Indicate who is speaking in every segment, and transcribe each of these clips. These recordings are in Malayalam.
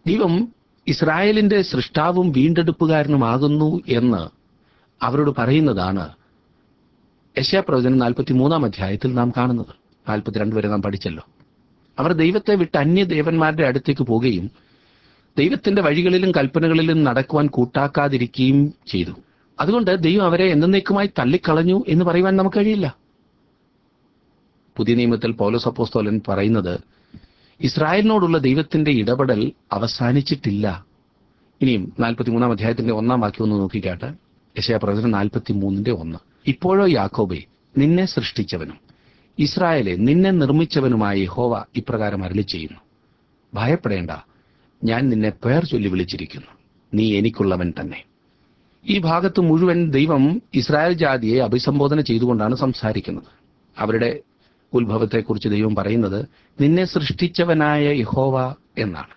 Speaker 1: ദൈവം ഇസ്രായേലിന്റെ സൃഷ്ടാവും വീണ്ടെടുപ്പുകാരനുമാകുന്നു എന്ന് അവരോട് പറയുന്നതാണ് യശാപ്രവചനം നാൽപ്പത്തി മൂന്നാം അധ്യായത്തിൽ നാം കാണുന്നത് നാൽപ്പത്തിരണ്ട് വരെ നാം പഠിച്ചല്ലോ അവർ ദൈവത്തെ വിട്ട് അന്യ ദേവന്മാരുടെ അടുത്തേക്ക് പോവുകയും ദൈവത്തിന്റെ വഴികളിലും കൽപ്പനകളിലും നടക്കുവാൻ കൂട്ടാക്കാതിരിക്കുകയും ചെയ്തു അതുകൊണ്ട് ദൈവം അവരെ എന്നേക്കുമായി തള്ളിക്കളഞ്ഞു എന്ന് പറയുവാൻ നമുക്ക് കഴിയില്ല പുതിയ നിയമത്തിൽ പൗലോസ് അപ്പോസ്തോലൻ പറയുന്നത് ഇസ്രായേലിനോടുള്ള ദൈവത്തിന്റെ ഇടപെടൽ അവസാനിച്ചിട്ടില്ല ഇനിയും നാൽപ്പത്തിമൂന്നാം അധ്യായത്തിന്റെ ഒന്നാം വാക്യം ഒന്ന് നോക്കിക്കാട്ടെ യശയാ പ്രവചനം നാൽപ്പത്തി മൂന്നിന്റെ ഒന്ന് ഇപ്പോഴോ യാക്കോബെ നിന്നെ സൃഷ്ടിച്ചവനും ഇസ്രായേലെ നിന്നെ നിർമ്മിച്ചവനുമായ യഹോവ ഇപ്രകാരം അരളി ചെയ്യുന്നു ഭയപ്പെടേണ്ട ഞാൻ നിന്നെ പേർ ചൊല്ലി വിളിച്ചിരിക്കുന്നു നീ എനിക്കുള്ളവൻ തന്നെ ഈ ഭാഗത്ത് മുഴുവൻ ദൈവം ഇസ്രായേൽ ജാതിയെ അഭിസംബോധന ചെയ്തുകൊണ്ടാണ് സംസാരിക്കുന്നത് അവരുടെ ഉത്ഭവത്തെക്കുറിച്ച് ദൈവം പറയുന്നത് നിന്നെ സൃഷ്ടിച്ചവനായ യഹോവ എന്നാണ്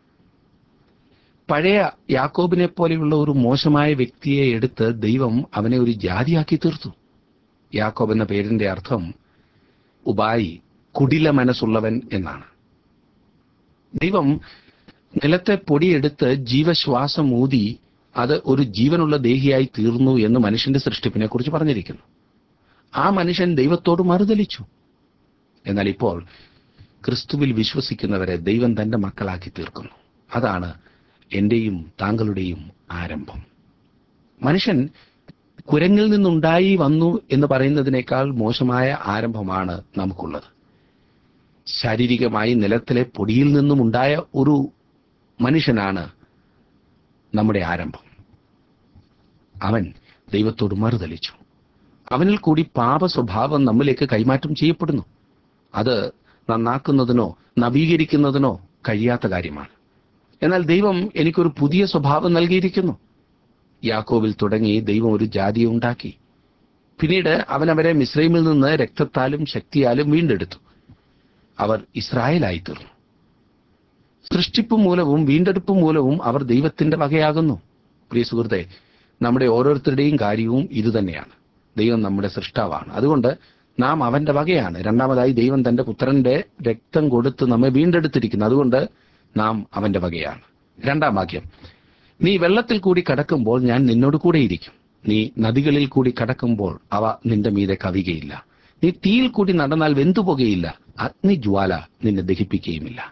Speaker 1: പഴയ യാക്കോബിനെ പോലെയുള്ള ഒരു മോശമായ വ്യക്തിയെ എടുത്ത് ദൈവം അവനെ ഒരു ജാതിയാക്കി തീർത്തു യാക്കോബ് എന്ന പേരിന്റെ അർത്ഥം ഉബായി കുടില മനസ്സുള്ളവൻ എന്നാണ് ദൈവം നിലത്തെ പൊടിയെടുത്ത് ജീവശ്വാസം ഊതി അത് ഒരു ജീവനുള്ള ദേഹിയായി തീർന്നു എന്ന് മനുഷ്യന്റെ സൃഷ്ടിപ്പിനെ കുറിച്ച് പറഞ്ഞിരിക്കുന്നു ആ മനുഷ്യൻ ദൈവത്തോട് മറുതലിച്ചു എന്നാൽ ഇപ്പോൾ ക്രിസ്തുവിൽ വിശ്വസിക്കുന്നവരെ ദൈവം തന്റെ മക്കളാക്കി തീർക്കുന്നു അതാണ് എന്റെയും താങ്കളുടെയും ആരംഭം മനുഷ്യൻ കുരങ്ങിൽ നിന്നുണ്ടായി വന്നു എന്ന് പറയുന്നതിനേക്കാൾ മോശമായ ആരംഭമാണ് നമുക്കുള്ളത് ശാരീരികമായി നിലത്തിലെ പൊടിയിൽ നിന്നും ഉണ്ടായ ഒരു മനുഷ്യനാണ് നമ്മുടെ ആരംഭം അവൻ ദൈവത്തോട് മറുതലിച്ചു അവനിൽ കൂടി പാപ സ്വഭാവം നമ്മിലേക്ക് കൈമാറ്റം ചെയ്യപ്പെടുന്നു അത് നന്നാക്കുന്നതിനോ നവീകരിക്കുന്നതിനോ കഴിയാത്ത കാര്യമാണ് എന്നാൽ ദൈവം എനിക്കൊരു പുതിയ സ്വഭാവം നൽകിയിരിക്കുന്നു യാക്കോബിൽ തുടങ്ങി ദൈവം ഒരു ജാതിയെ ഉണ്ടാക്കി പിന്നീട് അവൻ അവരെ മിശ്രൈമിൽ നിന്ന് രക്തത്താലും ശക്തിയാലും വീണ്ടെടുത്തു അവർ ഇസ്രായേലായി തീർന്നു സൃഷ്ടിപ്പ് മൂലവും വീണ്ടെടുപ്പ് മൂലവും അവർ ദൈവത്തിന്റെ വകയാകുന്നു പ്രിയ സുഹൃത്തെ നമ്മുടെ ഓരോരുത്തരുടെയും കാര്യവും ഇതുതന്നെയാണ് ദൈവം നമ്മുടെ സൃഷ്ടാവാണ് അതുകൊണ്ട് നാം അവന്റെ വകയാണ് രണ്ടാമതായി ദൈവം തന്റെ പുത്രന്റെ രക്തം കൊടുത്ത് നമ്മെ വീണ്ടെടുത്തിരിക്കുന്നു അതുകൊണ്ട് നാം അവന്റെ വകയാണ് രണ്ടാം വാക്യം നീ വെള്ളത്തിൽ കൂടി കടക്കുമ്പോൾ ഞാൻ നിന്നോട് കൂടെയിരിക്കും നീ നദികളിൽ കൂടി കടക്കുമ്പോൾ അവ നിന്റെ മീതെ കവികയില്ല നീ തീയിൽ കൂടി നടന്നാൽ വെന്തുപോകുകയില്ല അഗ്നിജ്വാല നിന്നെ ദഹിപ്പിക്കുകയുമില്ല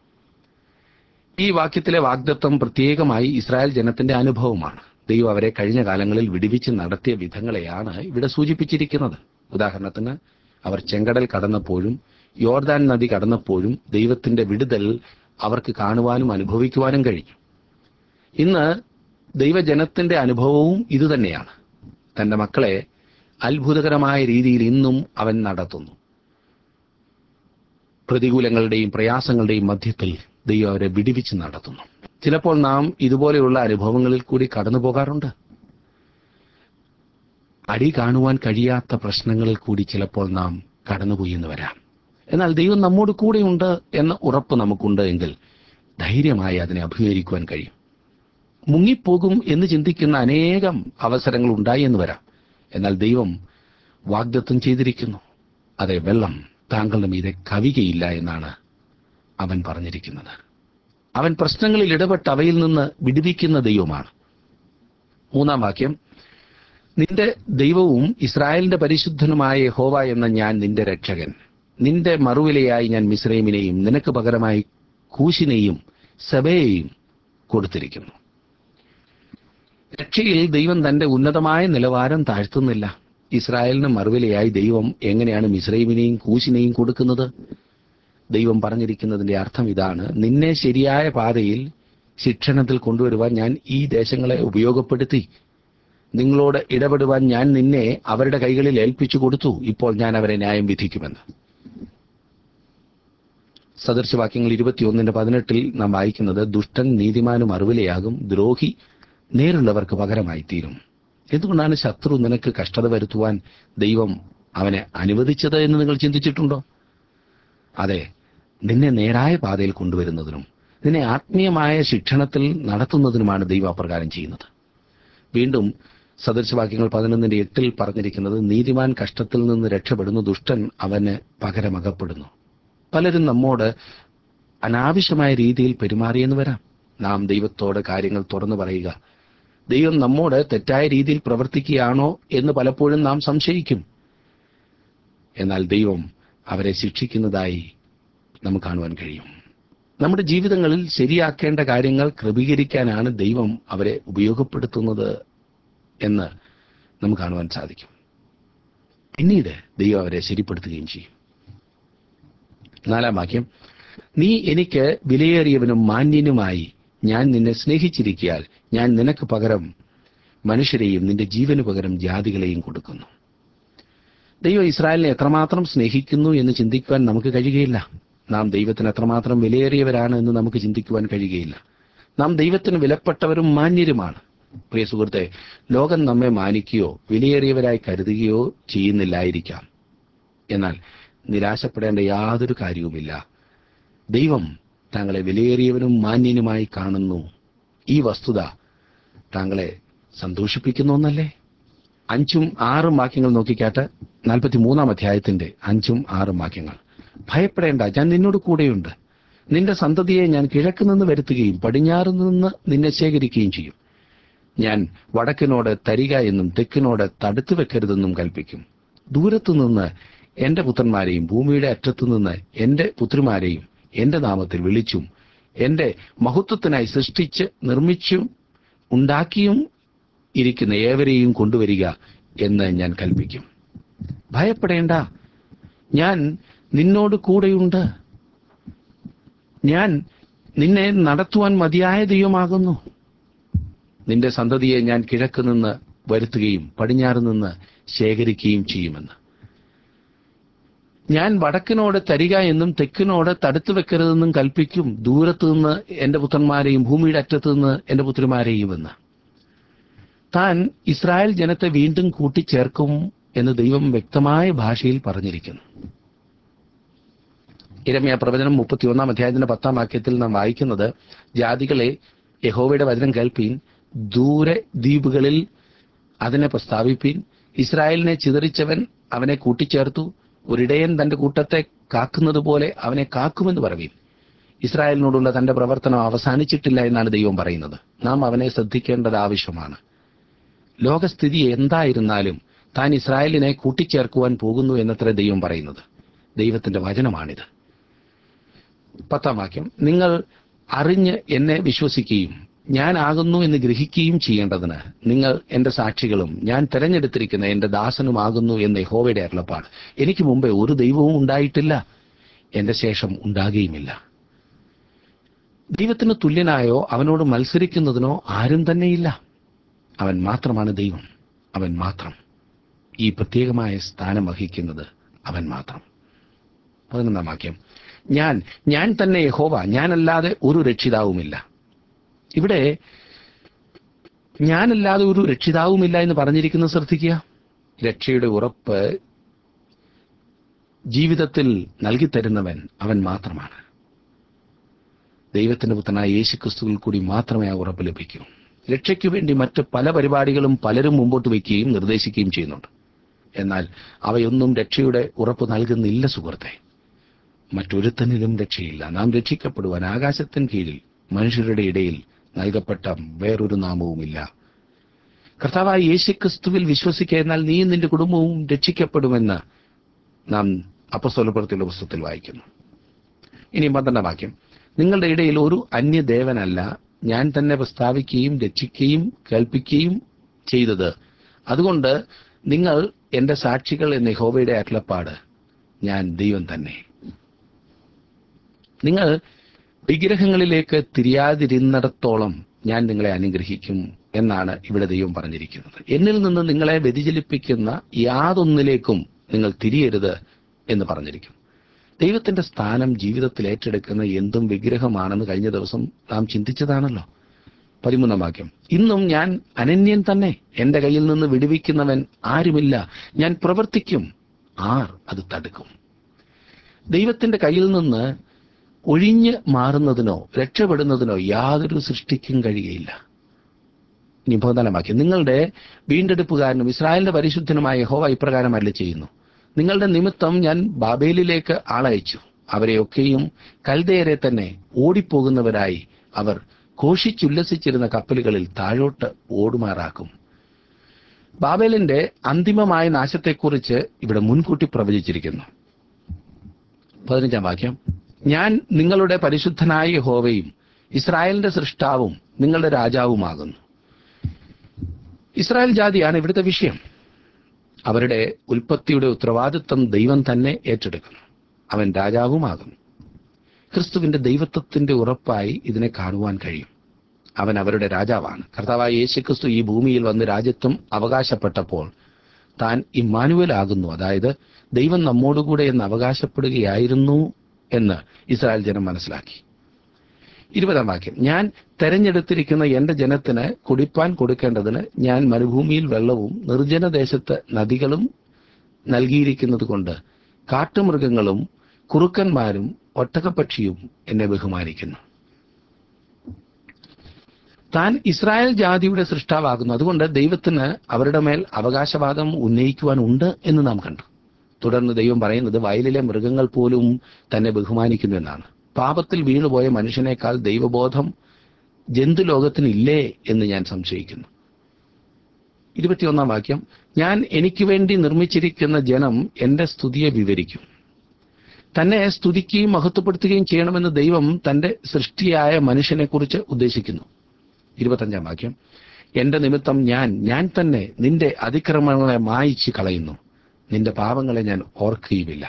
Speaker 1: ഈ വാക്യത്തിലെ വാഗ്ദത്വം പ്രത്യേകമായി ഇസ്രായേൽ ജനത്തിന്റെ അനുഭവമാണ് ദൈവം അവരെ കഴിഞ്ഞ കാലങ്ങളിൽ വിടിവിച്ച് നടത്തിയ വിധങ്ങളെയാണ് ഇവിടെ സൂചിപ്പിച്ചിരിക്കുന്നത് ഉദാഹരണത്തിന് അവർ ചെങ്കടൽ കടന്നപ്പോഴും യോർദാൻ നദി കടന്നപ്പോഴും ദൈവത്തിന്റെ വിടുതൽ അവർക്ക് കാണുവാനും അനുഭവിക്കുവാനും കഴിഞ്ഞു ഇന്ന് ദൈവജനത്തിന്റെ അനുഭവവും ഇതുതന്നെയാണ് തന്റെ മക്കളെ അത്ഭുതകരമായ രീതിയിൽ ഇന്നും അവൻ നടത്തുന്നു പ്രതികൂലങ്ങളുടെയും പ്രയാസങ്ങളുടെയും മധ്യത്തിൽ ദൈവം അവരെ വിടിവിച്ച് നടത്തുന്നു ചിലപ്പോൾ നാം ഇതുപോലെയുള്ള അനുഭവങ്ങളിൽ കൂടി കടന്നു പോകാറുണ്ട് അടി കാണുവാൻ കഴിയാത്ത പ്രശ്നങ്ങളിൽ കൂടി ചിലപ്പോൾ നാം കടന്നുപോയി എന്ന് വരാം എന്നാൽ ദൈവം നമ്മോട് കൂടെയുണ്ട് എന്ന ഉറപ്പ് നമുക്കുണ്ട് എങ്കിൽ ധൈര്യമായി അതിനെ അഭിമുഖീകരിക്കുവാൻ കഴിയും മുങ്ങിപ്പോകും എന്ന് ചിന്തിക്കുന്ന അനേകം അവസരങ്ങൾ ഉണ്ടായി എന്ന് വരാം എന്നാൽ ദൈവം വാഗ്ദത്വം ചെയ്തിരിക്കുന്നു അതെ വെള്ളം താങ്കളുടെ മീതെ കവികയില്ല എന്നാണ് അവൻ പറഞ്ഞിരിക്കുന്നത് അവൻ പ്രശ്നങ്ങളിൽ ഇടപെട്ട് അവയിൽ നിന്ന് വിടുവിക്കുന്ന ദൈവമാണ് മൂന്നാം വാക്യം നിന്റെ ദൈവവും ഇസ്രായേലിന്റെ പരിശുദ്ധനുമായ ഹോവ എന്ന ഞാൻ നിന്റെ രക്ഷകൻ നിന്റെ മറുവിലയായി ഞാൻ മിസ്രൈമിനെയും നിനക്ക് പകരമായി കൂശിനെയും സബയെയും കൊടുത്തിരിക്കുന്നു രക്ഷയിൽ ദൈവം തന്റെ ഉന്നതമായ നിലവാരം താഴ്ത്തുന്നില്ല ഇസ്രായേലിന് മറുവിലയായി ദൈവം എങ്ങനെയാണ് മിസ്രൈമിനെയും കൂശിനെയും കൊടുക്കുന്നത് ദൈവം പറഞ്ഞിരിക്കുന്നതിന്റെ അർത്ഥം ഇതാണ് നിന്നെ ശരിയായ പാതയിൽ ശിക്ഷണത്തിൽ കൊണ്ടുവരുവാൻ ഞാൻ ഈ ദേശങ്ങളെ ഉപയോഗപ്പെടുത്തി നിങ്ങളോട് ഇടപെടുവാൻ ഞാൻ നിന്നെ അവരുടെ കൈകളിൽ ഏൽപ്പിച്ചു കൊടുത്തു ഇപ്പോൾ ഞാൻ അവരെ ന്യായം വിധിക്കുമെന്ന് സദൃശവാക്യങ്ങൾ ഇരുപത്തിയൊന്നിന്റെ പതിനെട്ടിൽ നാം വായിക്കുന്നത് ദുഷ്ടൻ നീതിമാനും അറിവിലയാകും ദ്രോഹി നേരുള്ളവർക്ക് പകരമായി തീരും എന്തുകൊണ്ടാണ് ശത്രു നിനക്ക് കഷ്ടത വരുത്തുവാൻ ദൈവം അവനെ അനുവദിച്ചത് എന്ന് നിങ്ങൾ ചിന്തിച്ചിട്ടുണ്ടോ അതെ നിന്നെ നേരായ പാതയിൽ കൊണ്ടുവരുന്നതിനും നിന്നെ ആത്മീയമായ ശിക്ഷണത്തിൽ നടത്തുന്നതിനുമാണ് ദൈവം അപ്രകാരം ചെയ്യുന്നത് വീണ്ടും സദൃശവാക്യങ്ങൾ പതിനൊന്നിന്റെ എട്ടിൽ പറഞ്ഞിരിക്കുന്നത് നീതിമാൻ കഷ്ടത്തിൽ നിന്ന് രക്ഷപ്പെടുന്നു ദുഷ്ടൻ അവന് പകരമകപ്പെടുന്നു പലരും നമ്മോട് അനാവശ്യമായ രീതിയിൽ പെരുമാറിയെന്ന് വരാം നാം ദൈവത്തോട് കാര്യങ്ങൾ തുറന്നു പറയുക ദൈവം നമ്മോട് തെറ്റായ രീതിയിൽ പ്രവർത്തിക്കുകയാണോ എന്ന് പലപ്പോഴും നാം സംശയിക്കും എന്നാൽ ദൈവം അവരെ ശിക്ഷിക്കുന്നതായി നമുക്ക് കാണുവാൻ കഴിയും നമ്മുടെ ജീവിതങ്ങളിൽ ശരിയാക്കേണ്ട കാര്യങ്ങൾ ക്രമീകരിക്കാനാണ് ദൈവം അവരെ ഉപയോഗപ്പെടുത്തുന്നത് എന്ന് നമുക്ക് കാണുവാൻ സാധിക്കും പിന്നീട് ദൈവം അവരെ ശരിപ്പെടുത്തുകയും ചെയ്യും നാലാം വാക്യം നീ എനിക്ക് വിലയേറിയവനും മാന്യനുമായി ഞാൻ നിന്നെ സ്നേഹിച്ചിരിക്കിയാൽ ഞാൻ നിനക്ക് പകരം മനുഷ്യരെയും നിന്റെ ജീവന് പകരം ജാതികളെയും കൊടുക്കുന്നു ദൈവം ഇസ്രായേലിനെ എത്രമാത്രം സ്നേഹിക്കുന്നു എന്ന് ചിന്തിക്കുവാൻ നമുക്ക് കഴിയുകയില്ല നാം ദൈവത്തിന് എത്രമാത്രം വിലയേറിയവരാണ് എന്ന് നമുക്ക് ചിന്തിക്കുവാൻ കഴിയുകയില്ല നാം ദൈവത്തിന് വിലപ്പെട്ടവരും മാന്യരുമാണ് പ്രിയ സുഹൃത്തെ ലോകം നമ്മെ മാനിക്കുകയോ വിലയേറിയവരായി കരുതുകയോ ചെയ്യുന്നില്ലായിരിക്കാം എന്നാൽ നിരാശപ്പെടേണ്ട യാതൊരു കാര്യവുമില്ല ദൈവം താങ്കളെ വിലയേറിയവനും മാന്യനുമായി കാണുന്നു ഈ വസ്തുത താങ്കളെ സന്തോഷിപ്പിക്കുന്ന ഒന്നല്ലേ അഞ്ചും ആറും വാക്യങ്ങൾ നോക്കിക്കാട്ട് നാൽപ്പത്തി മൂന്നാം അധ്യായത്തിന്റെ അഞ്ചും ആറും വാക്യങ്ങൾ ഭയപ്പെടേണ്ട ഞാൻ നിന്നോട് കൂടെയുണ്ട് നിന്റെ സന്തതിയെ ഞാൻ കിഴക്ക് നിന്ന് വരുത്തുകയും പടിഞ്ഞാറ് നിന്ന് നിന്നെ ശേഖരിക്കുകയും ചെയ്യും ഞാൻ വടക്കിനോട് തരിക എന്നും തെക്കിനോട് തടുത്തു വെക്കരുതെന്നും കൽപ്പിക്കും ദൂരത്തു നിന്ന് എന്റെ പുത്രന്മാരെയും ഭൂമിയുടെ അറ്റത്തു നിന്ന് എന്റെ പുത്രിമാരെയും എന്റെ നാമത്തിൽ വിളിച്ചും എന്റെ മഹത്വത്തിനായി സൃഷ്ടിച്ച് നിർമ്മിച്ചും ഉണ്ടാക്കിയും ഇരിക്കുന്ന ഏവരെയും കൊണ്ടുവരിക എന്ന് ഞാൻ കൽപ്പിക്കും ഭയപ്പെടേണ്ട ഞാൻ നിന്നോട് കൂടെയുണ്ട് ഞാൻ നിന്നെ നടത്തുവാൻ മതിയായ ദൈവമാകുന്നു നിന്റെ സന്തതിയെ ഞാൻ കിഴക്ക് നിന്ന് വരുത്തുകയും പടിഞ്ഞാറ് നിന്ന് ശേഖരിക്കുകയും ചെയ്യുമെന്ന് ഞാൻ വടക്കിനോട് തരിക എന്നും തെക്കിനോട് തടുത്തു വെക്കരുതെന്നും കൽപ്പിക്കും ദൂരത്തു നിന്ന് എന്റെ പുത്രന്മാരെയും ഭൂമിയുടെ അറ്റത്തു നിന്ന് എന്റെ പുത്രിമാരെയും എന്ന് താൻ ഇസ്രായേൽ ജനത്തെ വീണ്ടും കൂട്ടിച്ചേർക്കും എന്ന് ദൈവം വ്യക്തമായ ഭാഷയിൽ പറഞ്ഞിരിക്കുന്നു ഇരമ്യ പ്രവചനം മുപ്പത്തിയൊന്നാം അധ്യായത്തിന്റെ പത്താം വാക്യത്തിൽ നാം വായിക്കുന്നത് ജാതികളെ യഹോവയുടെ വചനം കേൾപ്പീൻ ദൂരെ ദ്വീപുകളിൽ അതിനെ പ്രസ്താവിപ്പീൻ ഇസ്രായേലിനെ ചിതറിച്ചവൻ അവനെ കൂട്ടിച്ചേർത്തു ഒരിടയൻ തന്റെ കൂട്ടത്തെ കാക്കുന്നത് പോലെ അവനെ കാക്കുമെന്ന് പറവീൻ ഇസ്രായേലിനോടുള്ള തന്റെ പ്രവർത്തനം അവസാനിച്ചിട്ടില്ല എന്നാണ് ദൈവം പറയുന്നത് നാം അവനെ ശ്രദ്ധിക്കേണ്ടത് ആവശ്യമാണ് ലോകസ്ഥിതി എന്തായിരുന്നാലും താൻ ഇസ്രായേലിനെ കൂട്ടിച്ചേർക്കുവാൻ പോകുന്നു എന്നത്ര ദൈവം പറയുന്നത് ദൈവത്തിന്റെ വചനമാണിത് പത്താം വാക്യം നിങ്ങൾ അറിഞ്ഞ് എന്നെ വിശ്വസിക്കുകയും ഞാൻ ആകുന്നു എന്ന് ഗ്രഹിക്കുകയും ചെയ്യേണ്ടതിന് നിങ്ങൾ എന്റെ സാക്ഷികളും ഞാൻ തെരഞ്ഞെടുത്തിരിക്കുന്ന എന്റെ ദാസനുമാകുന്നു എന്ന് യഹോവയുടെ അരുളപ്പാട് എനിക്ക് മുമ്പേ ഒരു ദൈവവും ഉണ്ടായിട്ടില്ല എന്റെ ശേഷം ഉണ്ടാകുകയുമില്ല ദൈവത്തിന് തുല്യനായോ അവനോട് മത്സരിക്കുന്നതിനോ ആരും തന്നെയില്ല അവൻ മാത്രമാണ് ദൈവം അവൻ മാത്രം ഈ പ്രത്യേകമായ സ്ഥാനം വഹിക്കുന്നത് അവൻ മാത്രം പതിനൊന്നാം വാക്യം ഞാൻ ഞാൻ തന്നെ യഹോവ ഞാനല്ലാതെ ഒരു രക്ഷിതാവുമില്ല ഇവിടെ ഞാനല്ലാതെ ഒരു രക്ഷിതാവുമില്ല എന്ന് പറഞ്ഞിരിക്കുന്നത് ശ്രദ്ധിക്കുക രക്ഷയുടെ ഉറപ്പ് ജീവിതത്തിൽ നൽകിത്തരുന്നവൻ അവൻ മാത്രമാണ് ദൈവത്തിന്റെ പുത്രനായ യേശു ക്രിസ്തുവിൽ കൂടി മാത്രമേ ആ ഉറപ്പ് ലഭിക്കൂ രക്ഷയ്ക്കു വേണ്ടി മറ്റ് പല പരിപാടികളും പലരും മുമ്പോട്ട് വയ്ക്കുകയും നിർദ്ദേശിക്കുകയും ചെയ്യുന്നുണ്ട് എന്നാൽ അവയൊന്നും രക്ഷയുടെ ഉറപ്പ് നൽകുന്നില്ല സുഹൃത്തെ മറ്റൊരുത്തനിലും രക്ഷയില്ല നാം രക്ഷിക്കപ്പെടുവാൻ ആകാശത്തിന് കീഴിൽ മനുഷ്യരുടെ ഇടയിൽ നൽകപ്പെട്ട വേറൊരു നാമവുമില്ല കർത്താവായ യേശുക്രിസ്തുവിൽ വിശ്വസിക്കുക എന്നാൽ നീയും നിന്റെ കുടുംബവും രക്ഷിക്കപ്പെടുമെന്ന് നാം അപ്പസ്വലപ്പുറത്തിലുള്ള പുസ്തകത്തിൽ വായിക്കുന്നു ഇനി പന്ത്രണ്ടാം വാക്യം നിങ്ങളുടെ ഇടയിൽ ഒരു അന്യദേവനല്ല ഞാൻ തന്നെ പ്രസ്താവിക്കുകയും രക്ഷിക്കുകയും കേൾപ്പിക്കുകയും ചെയ്തത് അതുകൊണ്ട് നിങ്ങൾ എന്റെ സാക്ഷികൾ എന്ന യഹോവയുടെ അരുളപ്പാട് ഞാൻ ദൈവം തന്നെ നിങ്ങൾ വിഗ്രഹങ്ങളിലേക്ക് തിരിയാതിരുന്നിടത്തോളം ഞാൻ നിങ്ങളെ അനുഗ്രഹിക്കും എന്നാണ് ഇവിടെ ദൈവം പറഞ്ഞിരിക്കുന്നത് എന്നിൽ നിന്ന് നിങ്ങളെ വ്യതിചലിപ്പിക്കുന്ന യാതൊന്നിലേക്കും നിങ്ങൾ തിരിയരുത് എന്ന് പറഞ്ഞിരിക്കുന്നു ദൈവത്തിന്റെ സ്ഥാനം ജീവിതത്തിൽ ഏറ്റെടുക്കുന്ന എന്തും വിഗ്രഹമാണെന്ന് കഴിഞ്ഞ ദിവസം നാം ചിന്തിച്ചതാണല്ലോ പതിമൂന്നാം വാക്യം ഇന്നും ഞാൻ അനന്യൻ തന്നെ എന്റെ കയ്യിൽ നിന്ന് വിടുവിക്കുന്നവൻ ആരുമില്ല ഞാൻ പ്രവർത്തിക്കും ആർ അത് തടുക്കും ദൈവത്തിന്റെ കയ്യിൽ നിന്ന് ഒഴിഞ്ഞ് മാറുന്നതിനോ രക്ഷപ്പെടുന്നതിനോ യാതൊരു സൃഷ്ടിക്കും കഴിയുകയില്ല ഇനി പതിനാലാം വാക്യം നിങ്ങളുടെ വീണ്ടെടുപ്പുകാരനും ഇസ്രായേലിന്റെ പരിശുദ്ധനുമായ യഹോവ ഇപ്രകാരം അല്ല ചെയ്യുന്നു നിങ്ങളുടെ നിമിത്തം ഞാൻ ബാബേലിലേക്ക് ആളയച്ചു അവരെയൊക്കെയും കൽദയരെ തന്നെ ഓടിപ്പോകുന്നവരായി അവർ ഘോഷിച്ചുല്ലസിച്ചിരുന്ന കപ്പലുകളിൽ താഴോട്ട് ഓടുമാറാക്കും ബാബേലിന്റെ അന്തിമമായ നാശത്തെക്കുറിച്ച് ഇവിടെ മുൻകൂട്ടി പ്രവചിച്ചിരിക്കുന്നു പതിനഞ്ചാം വാക്യം ഞാൻ നിങ്ങളുടെ പരിശുദ്ധനായ യഹോവയും ഇസ്രായേലിന്റെ സൃഷ്ടാവും നിങ്ങളുടെ രാജാവുമാകുന്നു ഇസ്രായേൽ ജാതിയാണ് ഇവിടുത്തെ വിഷയം അവരുടെ ഉൽപ്പത്തിയുടെ ഉത്തരവാദിത്വം ദൈവം തന്നെ ഏറ്റെടുക്കുന്നു അവൻ രാജാവുമാകുന്നു ക്രിസ്തുവിന്റെ ദൈവത്വത്തിന്റെ ഉറപ്പായി ഇതിനെ കാണുവാൻ കഴിയും അവൻ അവരുടെ രാജാവാണ് കർത്താവായ യേശുക്രിസ്തു ഈ ഭൂമിയിൽ വന്ന് രാജ്യത്വം അവകാശപ്പെട്ടപ്പോൾ താൻ ഇമ്മാനുവലാകുന്നു അതായത് ദൈവം നമ്മോടുകൂടെ എന്ന് അവകാശപ്പെടുകയായിരുന്നു എന്ന് ഇസ്രായേൽ ജനം മനസ്സിലാക്കി ഇരുപതാം വാക്യം ഞാൻ തെരഞ്ഞെടുത്തിരിക്കുന്ന എന്റെ ജനത്തിന് കുടിപ്പാൻ കൊടുക്കേണ്ടതിന് ഞാൻ മരുഭൂമിയിൽ വെള്ളവും നിർജ്ജന ദേശത്ത് നദികളും നൽകിയിരിക്കുന്നത് കൊണ്ട് കാട്ടുമൃഗങ്ങളും കുറുക്കന്മാരും ഒട്ടകപ്പക്ഷിയും എന്നെ ബഹുമാനിക്കുന്നു താൻ ഇസ്രായേൽ ജാതിയുടെ സൃഷ്ടാവാകുന്നു അതുകൊണ്ട് ദൈവത്തിന് അവരുടെ മേൽ അവകാശവാദം ഉന്നയിക്കുവാനുണ്ട് എന്ന് നാം കണ്ടു തുടർന്ന് ദൈവം പറയുന്നത് വയലിലെ മൃഗങ്ങൾ പോലും തന്നെ ബഹുമാനിക്കുന്നു എന്നാണ് പാപത്തിൽ വീണുപോയ മനുഷ്യനേക്കാൾ ദൈവബോധം ജന്തുലോകത്തിന് ഇല്ലേ എന്ന് ഞാൻ സംശയിക്കുന്നു ഇരുപത്തിയൊന്നാം വാക്യം ഞാൻ എനിക്ക് വേണ്ടി നിർമ്മിച്ചിരിക്കുന്ന ജനം എന്റെ സ്തുതിയെ വിവരിക്കും തന്നെ സ്തുതിക്കുകയും മഹത്വപ്പെടുത്തുകയും ചെയ്യണമെന്ന് ദൈവം തന്റെ സൃഷ്ടിയായ മനുഷ്യനെ കുറിച്ച് ഉദ്ദേശിക്കുന്നു ഇരുപത്തഞ്ചാം വാക്യം എന്റെ നിമിത്തം ഞാൻ ഞാൻ തന്നെ നിന്റെ അതിക്രമങ്ങളെ മായിച്ച് കളയുന്നു നിന്റെ പാപങ്ങളെ ഞാൻ ഓർക്കുകയുമില്ല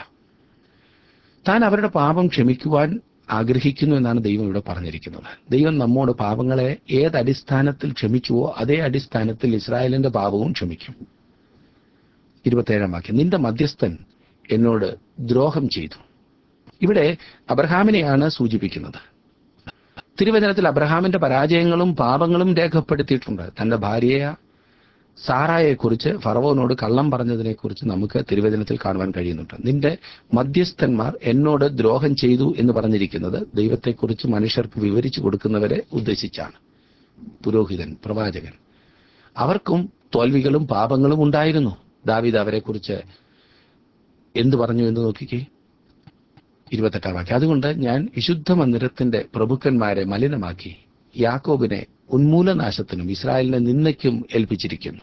Speaker 1: താൻ അവരുടെ പാപം ക്ഷമിക്കുവാൻ ആഗ്രഹിക്കുന്നു എന്നാണ് ദൈവം ഇവിടെ പറഞ്ഞിരിക്കുന്നത് ദൈവം നമ്മോട് പാപങ്ങളെ ഏത് അടിസ്ഥാനത്തിൽ ക്ഷമിച്ചുവോ അതേ അടിസ്ഥാനത്തിൽ ഇസ്രായേലിന്റെ പാപവും ക്ഷമിക്കും ഇരുപത്തേഴാം വാക്യം നിന്റെ മധ്യസ്ഥൻ എന്നോട് ദ്രോഹം ചെയ്തു ഇവിടെ അബ്രഹാമിനെയാണ് സൂചിപ്പിക്കുന്നത് തിരുവചനത്തിൽ അബ്രഹാമിന്റെ പരാജയങ്ങളും പാപങ്ങളും രേഖപ്പെടുത്തിയിട്ടുണ്ട് തന്റെ ഭാര്യയെ സാറായെക്കുറിച്ച് ഫറവോനോട് കള്ളം പറഞ്ഞതിനെക്കുറിച്ച് നമുക്ക് തിരുവചനത്തിൽ കാണുവാൻ കഴിയുന്നുണ്ട് നിന്റെ മധ്യസ്ഥന്മാർ എന്നോട് ദ്രോഹം ചെയ്തു എന്ന് പറഞ്ഞിരിക്കുന്നത് ദൈവത്തെക്കുറിച്ച് മനുഷ്യർക്ക് വിവരിച്ചു കൊടുക്കുന്നവരെ ഉദ്ദേശിച്ചാണ് പുരോഹിതൻ പ്രവാചകൻ അവർക്കും തോൽവികളും പാപങ്ങളും ഉണ്ടായിരുന്നു ദാവീദ് അവരെക്കുറിച്ച് എന്തു പറഞ്ഞു എന്ന് നോക്കിക്കേ ഇരുപത്തെട്ടാം വാക്യം അതുകൊണ്ട് ഞാൻ വിശുദ്ധ മന്ദിരത്തിന്റെ പ്രഭുക്കന്മാരെ മലിനമാക്കി യാക്കോബിനെ ഉന്മൂലനാശത്തിനും ഇസ്രായേലിനെ നിന്നയ്ക്കും ഏൽപ്പിച്ചിരിക്കുന്നു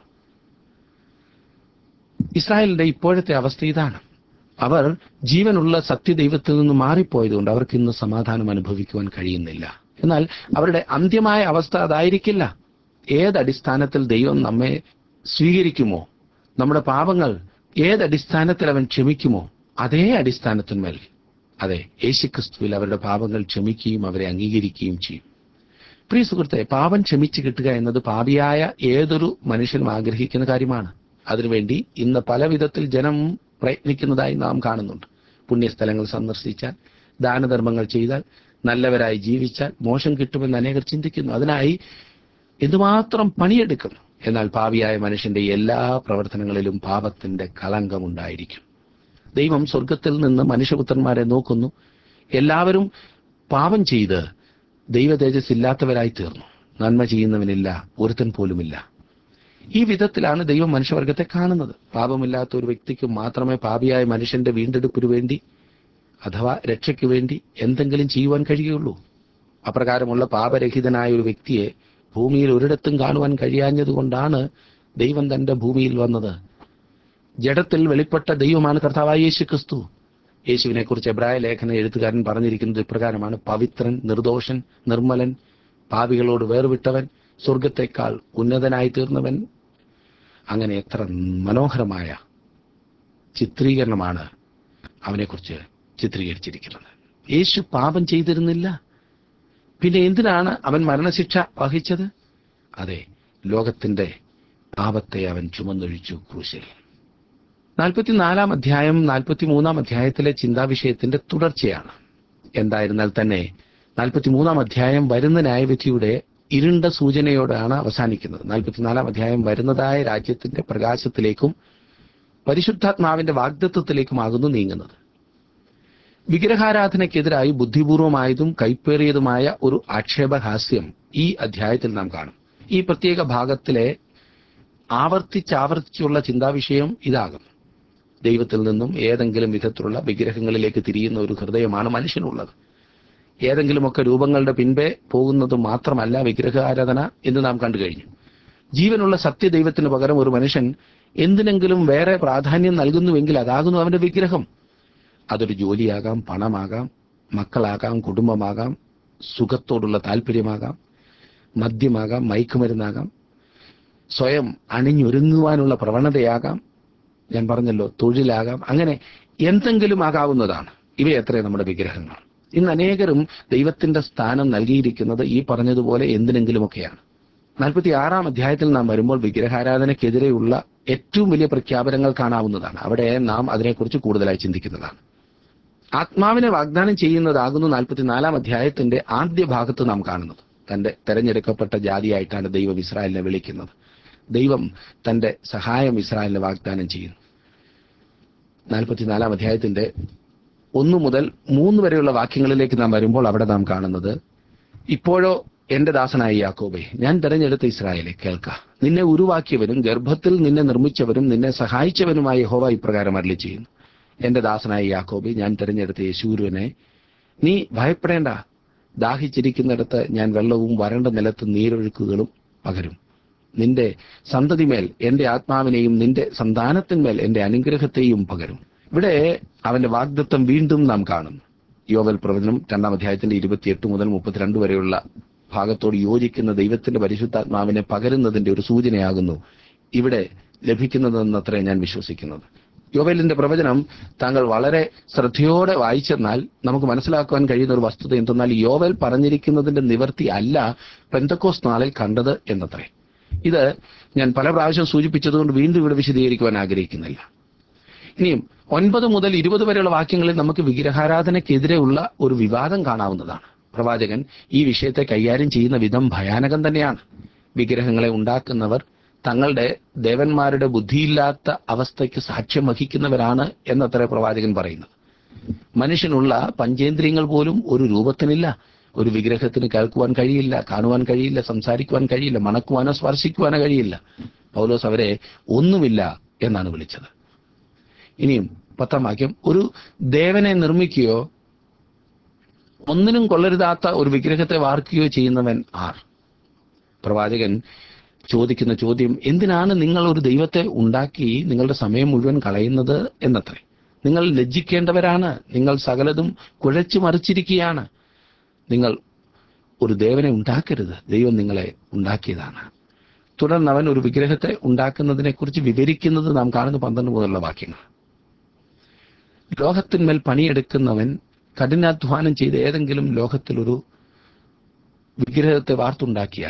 Speaker 1: ഇസ്രായേലിന്റെ ഇപ്പോഴത്തെ അവസ്ഥ ഇതാണ് അവർ ജീവനുള്ള സത്യദൈവത്തിൽ നിന്ന് മാറിപ്പോയതുകൊണ്ട് അവർക്ക് ഇന്ന് സമാധാനം അനുഭവിക്കുവാൻ കഴിയുന്നില്ല എന്നാൽ അവരുടെ അന്ത്യമായ അവസ്ഥ അതായിരിക്കില്ല ഏതടിസ്ഥാനത്തിൽ ദൈവം നമ്മെ സ്വീകരിക്കുമോ നമ്മുടെ പാപങ്ങൾ ഏതടിസ്ഥാനത്തിൽ അവൻ ക്ഷമിക്കുമോ അതേ അടിസ്ഥാനത്തിന്മേൽ അതെ യേശുക്രിസ്തുവിൽ അവരുടെ പാപങ്ങൾ ക്ഷമിക്കുകയും അവരെ അംഗീകരിക്കുകയും ചെയ്യും പ്രിയ സുഹൃത്തെ പാപം ക്ഷമിച്ചു കിട്ടുക എന്നത് പാപിയായ ഏതൊരു മനുഷ്യനും ആഗ്രഹിക്കുന്ന കാര്യമാണ് അതിനുവേണ്ടി ഇന്ന് പല വിധത്തിൽ ജനം പ്രയത്നിക്കുന്നതായി നാം കാണുന്നുണ്ട് പുണ്യസ്ഥലങ്ങൾ സന്ദർശിച്ചാൽ ദാനധർമ്മങ്ങൾ ചെയ്താൽ നല്ലവരായി ജീവിച്ചാൽ മോശം കിട്ടുമെന്ന് അനേകർ ചിന്തിക്കുന്നു അതിനായി എന്തുമാത്രം പണിയെടുക്കുന്നു എന്നാൽ പാപിയായ മനുഷ്യന്റെ എല്ലാ പ്രവർത്തനങ്ങളിലും പാപത്തിന്റെ കളങ്കമുണ്ടായിരിക്കും ദൈവം സ്വർഗത്തിൽ നിന്ന് മനുഷ്യപുത്രന്മാരെ നോക്കുന്നു എല്ലാവരും പാപം ചെയ്ത് ദൈവ തേജസ് ഇല്ലാത്തവരായി തീർന്നു നന്മ ചെയ്യുന്നവനില്ല ഒരുത്തൻ പോലുമില്ല ഈ വിധത്തിലാണ് ദൈവം മനുഷ്യവർഗത്തെ കാണുന്നത് പാപമില്ലാത്ത ഒരു വ്യക്തിക്ക് മാത്രമേ പാപിയായ മനുഷ്യന്റെ വീണ്ടെടുപ്പിനു വേണ്ടി അഥവാ രക്ഷയ്ക്ക് വേണ്ടി എന്തെങ്കിലും ചെയ്യുവാൻ കഴിയുള്ളൂ അപ്രകാരമുള്ള പാപരഹിതനായ ഒരു വ്യക്തിയെ ഭൂമിയിൽ ഒരിടത്തും കാണുവാൻ കഴിയാഞ്ഞതുകൊണ്ടാണ് ദൈവം തന്റെ ഭൂമിയിൽ വന്നത് ജഡത്തിൽ വെളിപ്പെട്ട ദൈവമാണ് കർത്താവായ യേശു ക്രിസ്തു യേശുവിനെ കുറിച്ച് എബ്രായ ലേഖന എഴുത്തുകാരൻ പറഞ്ഞിരിക്കുന്നത് ഇപ്രകാരമാണ് പവിത്രൻ നിർദോഷൻ നിർമ്മലൻ പാപികളോട് വേർവിട്ടവൻ സ്വർഗത്തെക്കാൾ ഉന്നതനായി തീർന്നവൻ അങ്ങനെ എത്ര മനോഹരമായ ചിത്രീകരണമാണ് അവനെക്കുറിച്ച് ചിത്രീകരിച്ചിരിക്കുന്നത് യേശു പാപം ചെയ്തിരുന്നില്ല പിന്നെ എന്തിനാണ് അവൻ മരണശിക്ഷ വഹിച്ചത് അതെ ലോകത്തിന്റെ പാപത്തെ അവൻ ചുമന്നൊഴിച്ചു ക്രൂശിൽ നാൽപ്പത്തിനാലാം അധ്യായം നാൽപ്പത്തിമൂന്നാം അധ്യായത്തിലെ ചിന്താവിഷയത്തിന്റെ തുടർച്ചയാണ് എന്തായിരുന്നാൽ തന്നെ നാൽപ്പത്തിമൂന്നാം അധ്യായം വരുന്ന ന്യായവിധിയുടെ ഇരുണ്ട സൂചനയോടാണ് അവസാനിക്കുന്നത് നാൽപ്പത്തിനാലാം അധ്യായം വരുന്നതായ രാജ്യത്തിന്റെ പ്രകാശത്തിലേക്കും പരിശുദ്ധാത്മാവിന്റെ വാഗ്ദത്വത്തിലേക്കുമാകുന്നു നീങ്ങുന്നത് വിഗ്രഹാരാധനയ്ക്കെതിരായി ബുദ്ധിപൂർവമായതും കൈപ്പേറിയതുമായ ഒരു ആക്ഷേപഹാസ്യം ഈ അധ്യായത്തിൽ നാം കാണും ഈ പ്രത്യേക ഭാഗത്തിലെ ആവർത്തിച്ചാവർത്തിച്ചുള്ള ചിന്താവിഷയം ഇതാകും ദൈവത്തിൽ നിന്നും ഏതെങ്കിലും വിധത്തിലുള്ള വിഗ്രഹങ്ങളിലേക്ക് തിരിയുന്ന ഒരു ഹൃദയമാണ് മനുഷ്യനുള്ളത് ഏതെങ്കിലുമൊക്കെ രൂപങ്ങളുടെ പിൻപേ പോകുന്നത് മാത്രമല്ല വിഗ്രഹാരാധന എന്ന് നാം കണ്ടു കഴിഞ്ഞു ജീവനുള്ള സത്യദൈവത്തിന് പകരം ഒരു മനുഷ്യൻ എന്തിനെങ്കിലും വേറെ പ്രാധാന്യം നൽകുന്നുവെങ്കിൽ അതാകുന്നു അവന്റെ വിഗ്രഹം അതൊരു ജോലിയാകാം പണമാകാം മക്കളാകാം കുടുംബമാകാം സുഖത്തോടുള്ള താല്പര്യമാകാം മദ്യമാകാം മയക്കുമരുന്നാകാം സ്വയം അണിഞ്ഞൊരുങ്ങുവാനുള്ള പ്രവണതയാകാം ഞാൻ പറഞ്ഞല്ലോ തൊഴിലാകാം അങ്ങനെ എന്തെങ്കിലും ആകാവുന്നതാണ് ഇവയത്രേ നമ്മുടെ വിഗ്രഹങ്ങൾ ഇന്ന് അനേകരും ദൈവത്തിന്റെ സ്ഥാനം നൽകിയിരിക്കുന്നത് ഈ പറഞ്ഞതുപോലെ എന്തിനെങ്കിലുമൊക്കെയാണ് നാൽപ്പത്തി ആറാം അധ്യായത്തിൽ നാം വരുമ്പോൾ വിഗ്രഹാരാധനയ്ക്കെതിരെയുള്ള ഏറ്റവും വലിയ പ്രഖ്യാപനങ്ങൾ കാണാവുന്നതാണ് അവിടെ നാം അതിനെക്കുറിച്ച് കൂടുതലായി ചിന്തിക്കുന്നതാണ് ആത്മാവിനെ വാഗ്ദാനം ചെയ്യുന്നതാകുന്നു നാൽപ്പത്തിനാലാം അധ്യായത്തിന്റെ ആദ്യ ഭാഗത്ത് നാം കാണുന്നത് തന്റെ തെരഞ്ഞെടുക്കപ്പെട്ട ജാതിയായിട്ടാണ് ദൈവം ഇസ്രായേലിനെ വിളിക്കുന്നത് ദൈവം തന്റെ സഹായം ഇസ്രായേലിന് വാഗ്ദാനം ചെയ്യുന്നു നാൽപ്പത്തിനാലാം അധ്യായത്തിന്റെ ഒന്നു മുതൽ മൂന്ന് വരെയുള്ള വാക്യങ്ങളിലേക്ക് നാം വരുമ്പോൾ അവിടെ നാം കാണുന്നത് ഇപ്പോഴോ എന്റെ ദാസനായ യാക്കോബെ ഞാൻ തെരഞ്ഞെടുത്ത ഇസ്രായേലെ കേൾക്ക നിന്നെ ഉരുവാക്കിയവനും ഗർഭത്തിൽ നിന്നെ നിർമ്മിച്ചവനും നിന്നെ സഹായിച്ചവനുമായ യഹോവ ഇപ്രകാരം അരളി ചെയ്യുന്നു എന്റെ ദാസനായ യാക്കോബെ ഞാൻ തെരഞ്ഞെടുത്ത യേശൂരുവിനെ നീ ഭയപ്പെടേണ്ട ദാഹിച്ചിരിക്കുന്നിടത്ത് ഞാൻ വെള്ളവും വരണ്ട നിലത്ത് നീരൊഴുക്കുകളും പകരും നിന്റെ സന്തതിമേൽ എന്റെ ആത്മാവിനെയും നിന്റെ സന്താനത്തിന്മേൽ എന്റെ അനുഗ്രഹത്തെയും പകരും ഇവിടെ അവന്റെ വാഗ്ദത്വം വീണ്ടും നാം കാണുന്നു യോവൽ പ്രവചനം രണ്ടാം അധ്യായത്തിന്റെ ഇരുപത്തിയെട്ട് മുതൽ മുപ്പത്തിരണ്ട് വരെയുള്ള ഭാഗത്തോട് യോജിക്കുന്ന ദൈവത്തിന്റെ പരിശുദ്ധാത്മാവിനെ പകരുന്നതിന്റെ ഒരു സൂചനയാകുന്നു ഇവിടെ ലഭിക്കുന്നതെന്നത്രേ ഞാൻ വിശ്വസിക്കുന്നത് യോവേലിന്റെ പ്രവചനം താങ്കൾ വളരെ ശ്രദ്ധയോടെ വായിച്ചെന്നാൽ നമുക്ക് മനസ്സിലാക്കുവാൻ കഴിയുന്ന ഒരു വസ്തുത എന്തെന്നാൽ യോവേൽ പറഞ്ഞിരിക്കുന്നതിന്റെ നിവർത്തി അല്ല പെന്തക്കോസ് നാളിൽ കണ്ടത് എന്നത്രേ ഇത് ഞാൻ പല പ്രാവശ്യം സൂചിപ്പിച്ചതുകൊണ്ട് വീണ്ടും ഇവിടെ വിശദീകരിക്കുവാൻ ആഗ്രഹിക്കുന്നില്ല ഇനിയും ഒൻപത് മുതൽ ഇരുപത് വരെയുള്ള വാക്യങ്ങളിൽ നമുക്ക് വിഗ്രഹാരാധനയ്ക്കെതിരെയുള്ള ഒരു വിവാദം കാണാവുന്നതാണ് പ്രവാചകൻ ഈ വിഷയത്തെ കൈകാര്യം ചെയ്യുന്ന വിധം ഭയാനകം തന്നെയാണ് വിഗ്രഹങ്ങളെ ഉണ്ടാക്കുന്നവർ തങ്ങളുടെ ദേവന്മാരുടെ ബുദ്ധിയില്ലാത്ത അവസ്ഥയ്ക്ക് സാക്ഷ്യം വഹിക്കുന്നവരാണ് എന്നത്ര പ്രവാചകൻ പറയുന്നത് മനുഷ്യനുള്ള പഞ്ചേന്ദ്രിയങ്ങൾ പോലും ഒരു രൂപത്തിനില്ല ഒരു വിഗ്രഹത്തിന് കേൾക്കുവാൻ കഴിയില്ല കാണുവാൻ കഴിയില്ല സംസാരിക്കുവാൻ കഴിയില്ല മണക്കുവാനോ സ്പർശിക്കുവാനോ കഴിയില്ല പൗലോസ് അവരെ ഒന്നുമില്ല എന്നാണ് വിളിച്ചത് ഇനിയും പത്താം വാക്യം ഒരു ദേവനെ നിർമ്മിക്കുകയോ ഒന്നിനും കൊള്ളരുതാത്ത ഒരു വിഗ്രഹത്തെ വാർക്കുകയോ ചെയ്യുന്നവൻ ആർ പ്രവാചകൻ ചോദിക്കുന്ന ചോദ്യം എന്തിനാണ് നിങ്ങൾ ഒരു ദൈവത്തെ ഉണ്ടാക്കി നിങ്ങളുടെ സമയം മുഴുവൻ കളയുന്നത് എന്നത്രേ നിങ്ങൾ ലജ്ജിക്കേണ്ടവരാണ് നിങ്ങൾ സകലതും കുഴച്ചു മറിച്ചിരിക്കുകയാണ് നിങ്ങൾ ഒരു ദേവനെ ഉണ്ടാക്കരുത് ദൈവം നിങ്ങളെ ഉണ്ടാക്കിയതാണ് തുടർന്ന് അവൻ ഒരു വിഗ്രഹത്തെ ഉണ്ടാക്കുന്നതിനെ കുറിച്ച് വിവരിക്കുന്നത് നാം കാണുന്ന പന്ത്രണ്ട് മുതലുള്ള വാക്യങ്ങൾ ലോകത്തിന്മേൽ പണിയെടുക്കുന്നവൻ കഠിനാധ്വാനം ചെയ്ത് ഏതെങ്കിലും ലോകത്തിലൊരു വിഗ്രഹത്തെ വാർത്തുണ്ടാക്കിയാൽ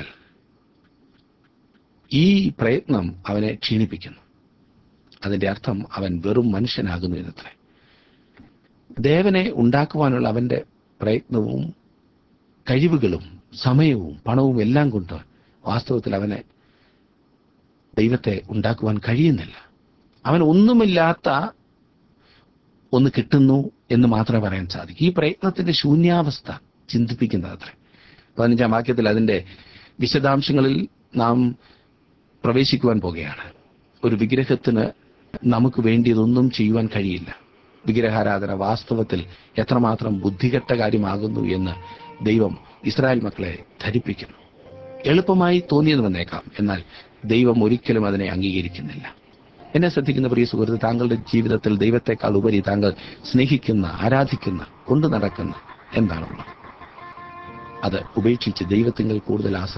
Speaker 1: ഈ പ്രയത്നം അവനെ ക്ഷീണിപ്പിക്കുന്നു അതിന്റെ അർത്ഥം അവൻ വെറും മനുഷ്യനാകുന്നു എന്നത്രേ ദേവനെ ഉണ്ടാക്കുവാനുള്ള അവന്റെ പ്രയത്നവും കഴിവുകളും സമയവും പണവും എല്ലാം കൊണ്ട് വാസ്തവത്തിൽ അവനെ ദൈവത്തെ ഉണ്ടാക്കുവാൻ കഴിയുന്നില്ല അവൻ ഒന്നുമില്ലാത്ത ഒന്ന് കിട്ടുന്നു എന്ന് മാത്രമേ പറയാൻ സാധിക്കൂ ഈ പ്രയത്നത്തിന്റെ ശൂന്യാവസ്ഥ ചിന്തിപ്പിക്കുന്നത് അത്രേ പതിനഞ്ചാം വാക്യത്തിൽ അതിന്റെ വിശദാംശങ്ങളിൽ നാം പ്രവേശിക്കുവാൻ പോകുകയാണ് ഒരു വിഗ്രഹത്തിന് നമുക്ക് വേണ്ടിയതൊന്നും ചെയ്യുവാൻ കഴിയില്ല വിഗ്രഹാരാധന വാസ്തവത്തിൽ എത്രമാത്രം ബുദ്ധികെട്ട കാര്യമാകുന്നു എന്ന് ദൈവം ഇസ്രായേൽ മക്കളെ ധരിപ്പിക്കുന്നു എളുപ്പമായി തോന്നിയത് വന്നേക്കാം എന്നാൽ ദൈവം ഒരിക്കലും അതിനെ അംഗീകരിക്കുന്നില്ല എന്നെ ശ്രദ്ധിക്കുന്ന പ്രിയ സുഹൃത്ത് താങ്കളുടെ ജീവിതത്തിൽ ദൈവത്തെക്കാൾ ഉപരി താങ്കൾ സ്നേഹിക്കുന്ന ആരാധിക്കുന്ന കൊണ്ടു നടക്കുന്ന എന്താണുള്ളത് അത് ഉപേക്ഷിച്ച് ദൈവത്തിങ്കിൽ കൂടുതൽ ആശ്രയിക്കും